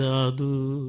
కాదు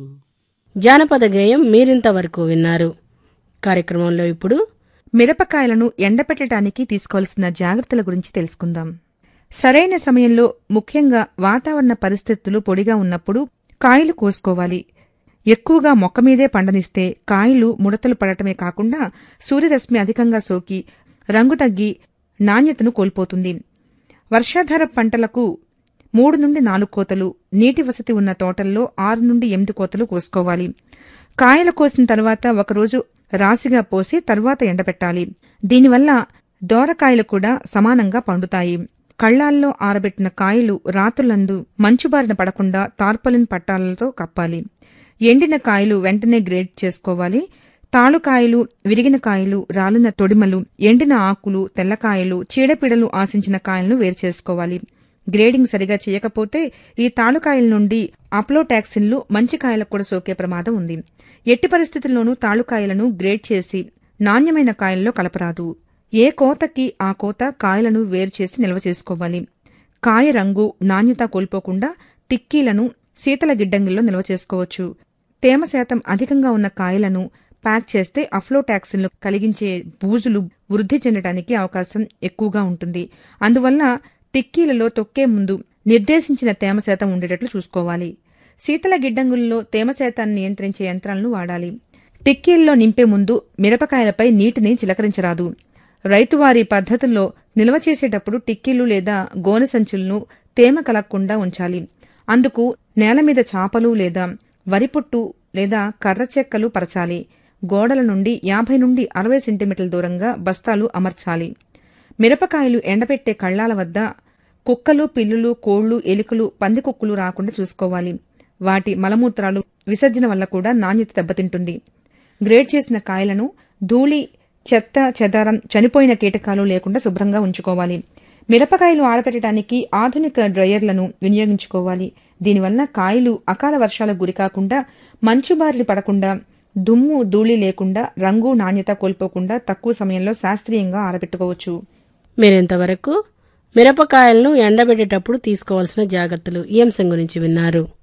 జానపద గేయం మీరింతవరకు విన్నారు కార్యక్రమంలో ఇప్పుడు మిరపకాయలను ఎండపెట్టడానికి తీసుకోవాల్సిన జాగ్రత్తల గురించి తెలుసుకుందాం సరైన సమయంలో ముఖ్యంగా వాతావరణ పరిస్థితులు పొడిగా ఉన్నప్పుడు కాయలు కోసుకోవాలి ఎక్కువగా మొక్క మీదే పండనిస్తే కాయలు ముడతలు పడటమే కాకుండా సూర్యరశ్మి అధికంగా సోకి రంగు తగ్గి నాణ్యతను కోల్పోతుంది వర్షాధార పంటలకు మూడు నుండి నాలుగు కోతలు నీటి వసతి ఉన్న తోటల్లో ఆరు నుండి ఎనిమిది కోతలు కోసుకోవాలి కాయలు కోసిన తర్వాత ఒకరోజు రాశిగా పోసి తర్వాత ఎండబెట్టాలి దీనివల్ల దోరకాయలు కూడా సమానంగా పండుతాయి కళ్ళాల్లో ఆరబెట్టిన కాయలు రాత్రులందు మంచుబారిన పడకుండా తార్పలిన్ పట్టాలతో కప్పాలి ఎండిన కాయలు వెంటనే గ్రేడ్ చేసుకోవాలి తాళుకాయలు విరిగిన కాయలు రాలిన తొడిమలు ఎండిన ఆకులు తెల్లకాయలు చీడపీడలు ఆశించిన కాయలను వేరు చేసుకోవాలి గ్రేడింగ్ సరిగా చేయకపోతే ఈ తాళుకాయల నుండి అప్లోటాక్సిన్లు మంచి కాయలకు కూడా సోకే ప్రమాదం ఉంది ఎట్టి పరిస్థితుల్లోనూ తాళుకాయలను గ్రేడ్ చేసి నాణ్యమైన కాయల్లో కలపరాదు ఏ కోతకి ఆ కోత కాయలను వేరు చేసి నిల్వ చేసుకోవాలి కాయ రంగు నాణ్యత కోల్పోకుండా టిక్కీలను శీతల గిడ్డంగిల్లో నిల్వ చేసుకోవచ్చు తేమ శాతం అధికంగా ఉన్న కాయలను ప్యాక్ చేస్తే అఫ్లోటాక్సిన్లు కలిగించే బూజులు వృద్ధి చెందడానికి అవకాశం ఎక్కువగా ఉంటుంది అందువల్ల టిక్కీలలో తొక్కే ముందు నిర్దేశించిన తేమ శాతం ఉండేటట్లు చూసుకోవాలి శీతల గిడ్డంగుల్లో తేమ శాతాన్ని నియంత్రించే యంత్రాలను వాడాలి టిక్కీల్లో నింపే ముందు మిరపకాయలపై నీటిని చిలకరించరాదు రైతువారి పద్ధతుల్లో నిల్వ చేసేటప్పుడు టిక్కీలు లేదా గోనె సంచులను తేమ కలగకుండా ఉంచాలి అందుకు నేల మీద చాపలు లేదా వరిపుట్టు లేదా కర్ర చెక్కలు పరచాలి గోడల నుండి యాభై నుండి అరవై సెంటీమీటర్ల దూరంగా బస్తాలు అమర్చాలి మిరపకాయలు ఎండబెట్టే కళ్ళాల వద్ద కుక్కలు పిల్లులు కోళ్లు ఎలుకలు పందికుక్కులు రాకుండా చూసుకోవాలి వాటి మలమూత్రాలు విసర్జన వల్ల కూడా నాణ్యత దెబ్బతింటుంది గ్రేడ్ చేసిన కాయలను ధూళి చెత్త చెదారం చనిపోయిన కీటకాలు లేకుండా శుభ్రంగా ఉంచుకోవాలి మిరపకాయలు ఆరబెట్టడానికి ఆధునిక డ్రయర్లను వినియోగించుకోవాలి దీనివల్ల కాయలు అకాల వర్షాలకు గురికాకుండా మంచు బారిన పడకుండా దుమ్ము ధూళి లేకుండా రంగు నాణ్యత కోల్పోకుండా తక్కువ సమయంలో శాస్త్రీయంగా ఆరబెట్టుకోవచ్చు మీరింతవరకు మిరపకాయలను ఎండబెట్టేటప్పుడు తీసుకోవాల్సిన జాగ్రత్తలు ఈ అంశం గురించి విన్నారు